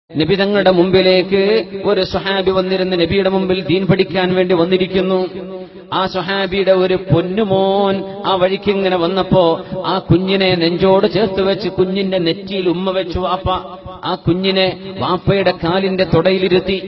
നബി തങ്ങളുടെ മുമ്പിലേക്ക് ഒരു സുഹാബി വന്നിരുന്ന് നബിയുടെ മുമ്പിൽ ദീൻ പഠിക്കാൻ വേണ്ടി വന്നിരിക്കുന്നു ആ സുഹാബിയുടെ ഒരു പൊന്നുമോൻ ആ വഴിക്ക് ഇങ്ങനെ വന്നപ്പോ ആ കുഞ്ഞിനെ നെഞ്ചോട് ചേർത്ത് വെച്ച് കുഞ്ഞിന്റെ നെറ്റിയിൽ ഉമ്മ വെച്ചു വാപ്പ ആ കുഞ്ഞിനെ വാപ്പയുടെ കാലിന്റെ തുടയിലിരുത്തി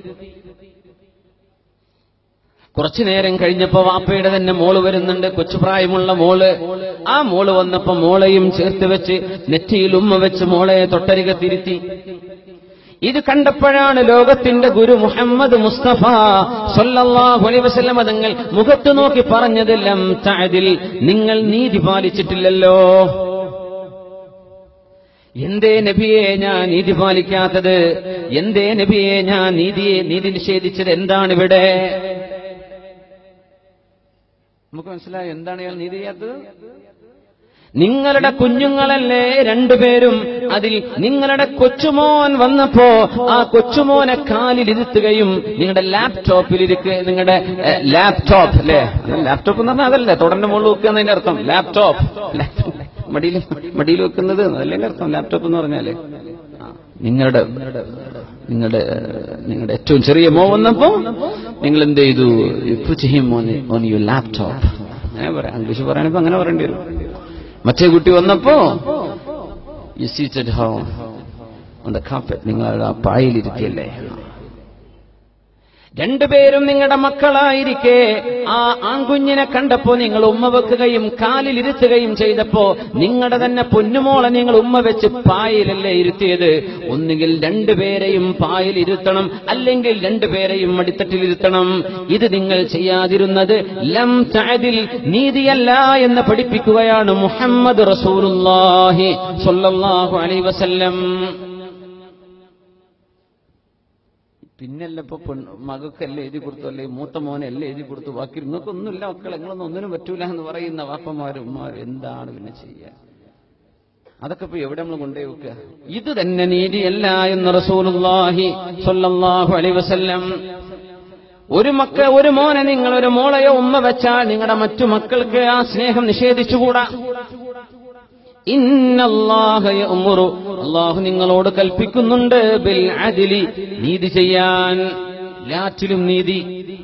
കുറച്ചു നേരം കഴിഞ്ഞപ്പോ വാപ്പയുടെ തന്നെ മോള് വരുന്നുണ്ട് കൊച്ചുപ്രായമുള്ള മോള് ആ മോള് വന്നപ്പോ മോളെയും ചേർത്ത് വെച്ച് നെറ്റിയിൽ ഉമ്മ വെച്ച് മോളെ തൊട്ടരികത്തിരുത്തി ഇത് കണ്ടപ്പോഴാണ് ലോകത്തിന്റെ ഗുരു മുഹമ്മദ് മുസ്തഫ സല്ലല്ലാഹു അലൈഹി വസല്ലം തങ്ങൾ മുഖത്ത് നോക്കി പറഞ്ഞത് ലം തഅദിൽ നിങ്ങൾ നീതി പാലിച്ചിട്ടില്ലല്ലോ എന്തേ നബിയെ ഞാൻ നീതി പാലിക്കാത്തത് എന്തേ നബിയെ ഞാൻ നീതിയെ നീതി നിഷേധിച്ചത് എന്താണ് ഇവിടെ നമുക്ക് മനസ്സിലായോ എന്താണ് ഇയാൾ നീതി ചെയ്യാത്തത് നിങ്ങളുടെ കുഞ്ഞുങ്ങളല്ലേ രണ്ടുപേരും അതിൽ നിങ്ങളുടെ കൊച്ചുമോൻ വന്നപ്പോ ആ കൊച്ചുമോനെ കാലിലിരുത്തുകയും നിങ്ങളുടെ ലാപ്ടോപ്പിൽ ഇരിക്കുക നിങ്ങളുടെ ലാപ്ടോപ്പ് അല്ലേ ലാപ്ടോപ്പ് എന്ന് പറഞ്ഞാൽ അതല്ലേ തുടർന്ന് മുകളിൽ വെക്കുക എന്നതിന്റെ അർത്ഥം ലാപ്ടോപ്പ് മടിയിൽ മടിയിൽ വെക്കുന്നത് അതല്ലേ അതിന്റെ അർത്ഥം ലാപ്ടോപ്പ് എന്ന് പറഞ്ഞാല് ആ, നിങ്ങളുടെ നിങ്ങളുടെ നിങ്ങളുടെ ഏറ്റവും ചെറിയ മോ വന്നപ്പോ നിങ്ങൾ എന്ത് ചെയ്തു ഓൺ യു ലാപ്ടോപ്പ് അങ്ങനെ പറയാം ഇംഗ്ലീഷ് പറയാനിപ്പോ അങ്ങനെ പറയേണ്ടി വരും മറ്റേ കുട്ടി വന്നപ്പോ you seated home on the carpet നിങ്ങൾ ആ പായലിരിക്കല്ലേ രണ്ടുപേരും നിങ്ങളുടെ മക്കളായിരിക്കെ ആ ആൺകുഞ്ഞിനെ കണ്ടപ്പോ നിങ്ങൾ ഉമ്മ വെക്കുകയും കാലിൽ ഇരുത്തുകയും ചെയ്തപ്പോ നിങ്ങളുടെ തന്നെ പൊന്നുമോളെ നിങ്ങൾ ഉമ്മ വെച്ച് പായലല്ലേ ഇരുത്തിയത് ഒന്നുകിൽ രണ്ടുപേരെയും പായൽ ഇരുത്തണം അല്ലെങ്കിൽ രണ്ടുപേരെയും അടിത്തട്ടിലിരുത്തണം ഇത് നിങ്ങൾ ചെയ്യാതിരുന്നത് ലം തഅദിൽ നീതിയല്ല എന്ന് പഠിപ്പിക്കുകയാണ് മുഹമ്മദ് റസൂലുള്ളാഹി സ്വല്ലല്ലാഹു അലൈഹി വസല്ലം പിന്നല്ല ഇപ്പൊ മകൾക്കല്ലേ എഴുതി കൊടുത്തു അല്ലെ മൂത്ത മോനെ അല്ലേ എഴുതി കൊടുത്തു ബാക്കി നിങ്ങൾക്കൊന്നുമില്ല മക്കൾ നിങ്ങളൊന്നും ഒന്നിനും പറ്റൂല എന്ന് പറയുന്ന വാപ്പമാരും ഉമ്മാരും എന്താണ് പിന്നെ ചെയ്യുക അതൊക്കെ ഇപ്പൊ എവിടെ നമ്മൾ കൊണ്ടേ വെക്കുക ഇത് തന്നെ നീതിയല്ല എന്ന് റസൂലുള്ളാഹി സ്വല്ലല്ലാഹു അലൈഹി വസല്ലം ഒരു മക്ക ഒരു മോനെ നിങ്ങൾ ഒരു മോളെയോ ഉമ്മ വെച്ചാൽ നിങ്ങളുടെ മറ്റു മക്കൾക്ക് ആ സ്നേഹം നിഷേധിച്ചുകൂടാ ഇന്നല്ലാഹ യഅ്മുറു അല്ലാഹു നിങ്ങളോട് കൽപ്പിക്കുന്നുണ്ട് ബിൽ അദ്ലി നീതി ചെയ്യാൻ എല്ലാറ്റിലും നീതി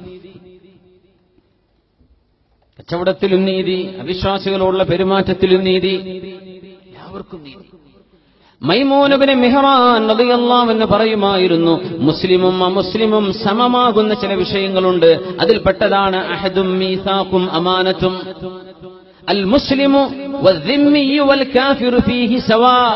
കച്ചവടത്തിലും നീതി അവിശ്വാസികളോടുള്ള പെരുമാറ്റത്തിലും നീതി എല്ലാവർക്കും നീതി മൈമൂനബിന് മെഹ്റാൻ റളിയല്ലാഹു എന്ന് പറയുമായിരുന്നു മുസ്ലിമും അമുസ്ലിമും സമമാകുന്ന ചില വിഷയങ്ങളുണ്ട് അതിൽപ്പെട്ടതാണ് അഹദും മീസാഖും അമാനത്തും المسلم والذمي والكافر فيه سواء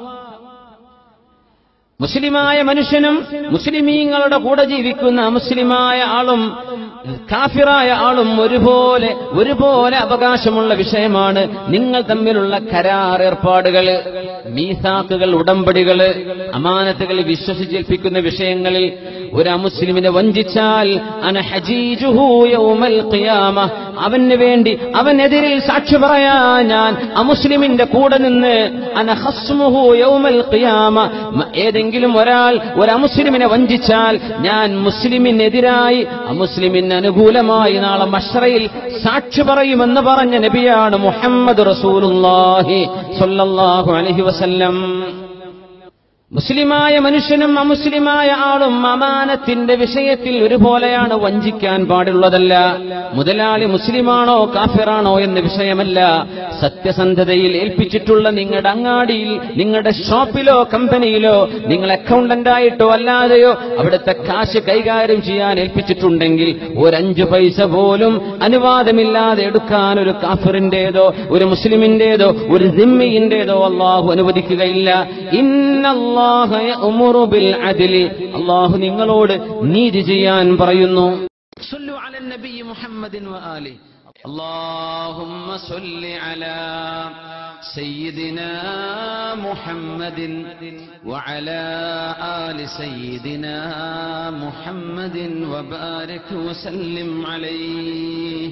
മുസ്ലിമായ മനുഷ്യനും മുസ്ലിമീങ്ങളുടെ കൂടെ ജീവിക്കുന്ന മുസ്ലിമായ ആളും കാഫിറായ ആളും ഒരുപോലെ ഒരുപോലെ അവകാശമുള്ള വിഷയമാണ് നിങ്ങൾ തമ്മിലുള്ള കരാർ ഏർപ്പാടുകൾ മീസാക്കുകൾ ഉടമ്പടികൾ അമാനത്തുകൾ വിശ്വസിച്ചേൽപ്പിക്കുന്ന വിഷയങ്ങളിൽ ഒരു അമുസ്ലിമിനെ വഞ്ചിച്ചാൽ അന ഹജീജുഹു യൗമൽ ഖിയാമ അവന് വേണ്ടി അവനെതിരിൽ സാക്ഷി പറയാ ഞാൻ അമുസ്ലിമിന്റെ കൂടെ നിന്ന് അന ഹസ്മുഹു യൗമൽ ഖിയാമ മ- ഏതെങ്കിലും ഒരാൾ ഒരു അമുസ്ലിമിനെ വഞ്ചിച്ചാൽ ഞാൻ മുസ്ലിമിനെതിരായി അമുസ്ലിമിന് അനുകൂലമായി നാളെ മഷ്റയിൽ സാക്ഷി പറയുമെന്ന് പറഞ്ഞ നബിയാണ് മുഹമ്മദ് റസൂലുള്ളാഹി സ്വല്ലല്ലാഹു അലൈഹി വസല്ലം മുസ്ലിമായ മനുഷ്യനും അമുസ്ലിമായ ആളും അമാനത്തിന്റെ വിഷയത്തിൽ ഒരുപോലെയാണ് വഞ്ചിക്കാൻ പാടുള്ളതല്ല മുതലാളി മുസ്ലിമാണോ കാഫിറാണോ എന്ന വിഷയമല്ല സത്യസന്ധതയിൽ ഏൽപ്പിച്ചിട്ടുള്ള നിങ്ങളുടെ അങ്ങാടിയിൽ നിങ്ങളുടെ ഷോപ്പിലോ കമ്പനിയിലോ നിങ്ങൾ അക്കൗണ്ടന്റ് ആയിട്ടോ അല്ലാതെയോ അവിടുത്തെ കാശ് കൈകാര്യം ചെയ്യാൻ ഏൽപ്പിച്ചിട്ടുണ്ടെങ്കിൽ ഒരഞ്ചു പൈസ പോലും അനുവാദമില്ലാതെ എടുക്കാൻ ഒരു കാഫിറിന്റേതോ ഒരു മുസ്ലിമിന്റേതോ ഒരു ദിമ്മിയിന്റേതോ അള്ളാഹു അനുവദിക്കുകയില്ല ഇന്നല്ലാഹ യഅ്മുറു ബിൽ അദ്ലി അള്ളാഹു നിങ്ങളോട് നീതി ചെയ്യാൻ പറയുന്നു صلوا على النبي محمد وآله اللهم صل على سيدنا محمد وعلى آل سيدنا محمد وبارك وسلم عليه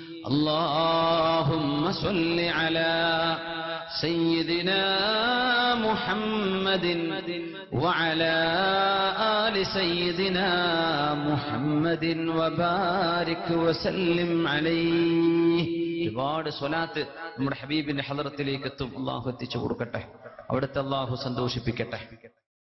اللهم صل على سيدنا محمد وعلى آل سيدنا محمد وبارك وسلم عليه ഒരുപാട് സ്വലാത്ത് നമ്മുടെ ഹബീബിന്റെ ഹലറത്തിലേക്ക് എത്തും അള്ളാഹു എത്തിച്ചു കൊടുക്കട്ടെ അവിടുത്തെ അള്ളാഹു സന്തോഷിപ്പിക്കട്ടെ